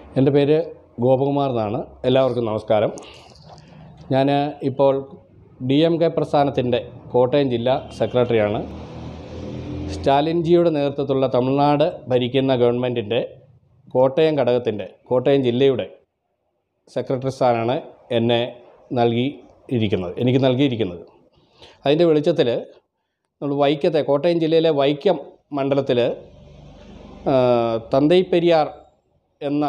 എൻ്റെ പേര് ഗോപകുമാർ എന്നാണ് എല്ലാവർക്കും നമസ്കാരം ഞാൻ ഇപ്പോൾ ഡി എം കെ പ്രസ്ഥാനത്തിൻ്റെ കോട്ടയം ജില്ലാ സെക്രട്ടറിയാണ് സ്റ്റാലിൻജിയുടെ നേതൃത്വത്തിലുള്ള തമിഴ്നാട് ഭരിക്കുന്ന ഗവൺമെൻറ്റിൻ്റെ കോട്ടയം ഘടകത്തിൻ്റെ കോട്ടയം ജില്ലയുടെ സെക്രട്ടറി സ്ഥാനമാണ് എന്നെ നൽകിയിരിക്കുന്നത് എനിക്ക് നൽകിയിരിക്കുന്നത് അതിൻ്റെ വെളിച്ചത്തിൽ നമ്മൾ വൈക്കത്തെ കോട്ടയം ജില്ലയിലെ വൈക്കം മണ്ഡലത്തിൽ തന്തൈ പെരിയാർ എന്ന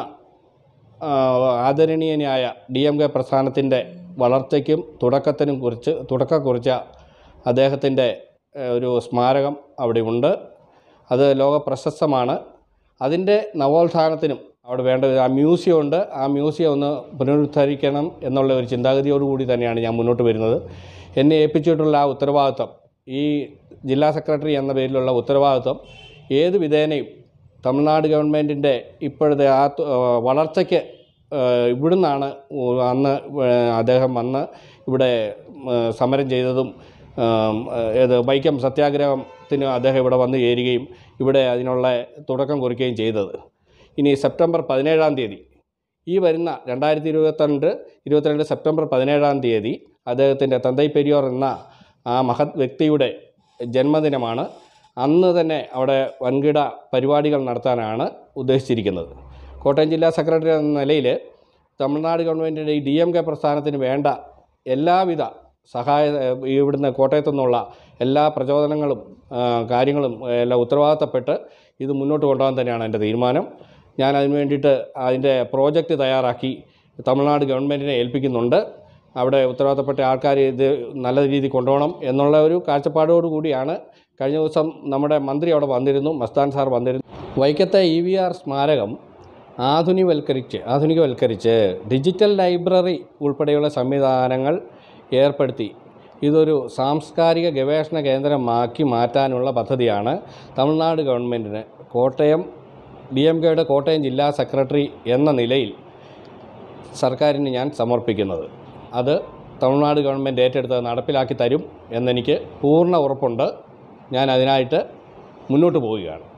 ആ, ആദരണീയനായ ഡി എം കെ പ്രസ്ഥാനത്തിൻ്റെ വളർച്ചയ്ക്കും തുടക്കത്തിനും കുറിച്ച് തുടക്കം കുറിച്ച അദ്ദേഹത്തിൻ്റെ ഏ, ഒരു സ്മാരകം അവിടെ ഉണ്ട് അത് ലോക പ്രശസ്തമാണ് അതിൻ്റെ നവോത്ഥാനത്തിനും അവിടെ വേണ്ട ആ മ്യൂസിയം ഉണ്ട് ആ മ്യൂസിയം ഒന്ന് പുനരുദ്ധരിക്കണം എന്നുള്ള ഒരു ചിന്താഗതിയോടുകൂടി തന്നെയാണ് ഞാൻ മുന്നോട്ട് വരുന്നത് എന്നെ ഏൽപ്പിച്ചിട്ടുള്ള ആ ഉത്തരവാദിത്വം ഈ ജില്ലാ സെക്രട്ടറി എന്ന പേരിലുള്ള ഉത്തരവാദിത്വം ഏത് വിധേനയും തമിഴ്നാട് ഗവൺമെൻറ്റിൻ്റെ ഇപ്പോഴത്തെ ആ തു- ആ, വളർച്ചയ്ക്ക് ആ, ഇവിടുന്നാണ് ഉ- അന്ന് വേ- അദ്ദേഹം വന്ന് ഇവിടെ ആ, സമരം ചെയ്തതും ആ, ഏത് വൈക്കം സത്യാഗ്രഹത്തിന് അദ്ദേഹം ഇവിടെ വന്ന് ചേരുകയും ഇവിടെ അതിനുള്ള തുടക്കം കുറിക്കുകയും ചെയ്തത് ഇനി സെപ്റ്റംബർ പതിനേഴാം തീയതി ഈ വരുന്ന രണ്ടായിരത്തി ഇരുപത്തിരണ്ട് ഇരുപത്തിരണ്ട് സെപ്റ്റംബർ പതിനേഴാം തീയതി അദ്ദേഹത്തിൻ്റെ തന്തൈ പെരിയോർ എന്ന ആ മഹത് വ്യക്തിയുടെ ജന്മദിനമാണ് അന്ന് തന്നെ അവിടെ വൻകിട പരിപാടികൾ നടത്താനാണ് ഉദ്ദേശിച്ചിരിക്കുന്നത് കോട്ടയം ജില്ലാ സെക്രട്ടറി എന്ന നിലയിൽ തമിഴ്നാട് ഗവൺമെൻറ്റിൻ്റെ ഈ ഡി എം കെ പ്രസ്ഥാനത്തിന് വേണ്ട എല്ലാവിധ സഹായ ഇവിടുന്ന് കോട്ടയത്തു നിന്നുള്ള എല്ലാ പ്രചോദനങ്ങളും ആ, കാര്യങ്ങളും എല്ലാം ഉത്തരവാദിത്തപ്പെട്ട് ഇത് മുന്നോട്ട് കൊണ്ടുപോകാൻ തന്നെയാണ് എൻ്റെ തീരുമാനം ഞാൻ അതിന് വേണ്ടിയിട്ട് അതിൻ്റെ പ്രോജക്റ്റ് തയ്യാറാക്കി തമിഴ്നാട് ഗവൺമെൻറ്റിനെ ഏൽപ്പിക്കുന്നുണ്ട് അവിടെ ഉത്തരവാദിത്തപ്പെട്ട ആൾക്കാർ ഇത് നല്ല രീതിയിൽ കൊണ്ടുപോകണം എന്നുള്ള ഒരു കാഴ്ചപ്പാടോടു കൂടിയാണ് കഴിഞ്ഞ ദിവസം നമ്മുടെ മന്ത്രി അവിടെ വന്നിരുന്നു മസ്താൻ സാർ വന്നിരുന്നു വൈക്കത്തെ ഇ വി ആർ സ്മാരകം ആധുനികവൽക്കരിച്ച് ആധുനികവൽക്കരിച്ച് ഡിജിറ്റൽ ലൈബ്രറി ഉൾപ്പെടെയുള്ള സംവിധാനങ്ങൾ ഏർപ്പെടുത്തി ഇതൊരു സാംസ്കാരിക ഗവേഷണ കേന്ദ്രമാക്കി മാറ്റാനുള്ള പദ്ധതിയാണ് തമിഴ്നാട് ഗവൺമെൻറ്റിന് കോട്ടയം ഡി എം കെയുടെ കോട്ടയം ജില്ലാ സെക്രട്ടറി എന്ന നിലയിൽ സർക്കാരിന് ഞാൻ സമർപ്പിക്കുന്നത് അത് തമിഴ്നാട് ഗവൺമെൻറ് ഏറ്റെടുത്ത് നടപ്പിലാക്കി തരും എന്നെനിക്ക് പൂർണ്ണ ഉറപ്പുണ്ട് ഞാൻ അതിനായിട്ട് മുന്നോട്ട് പോവുകയാണ്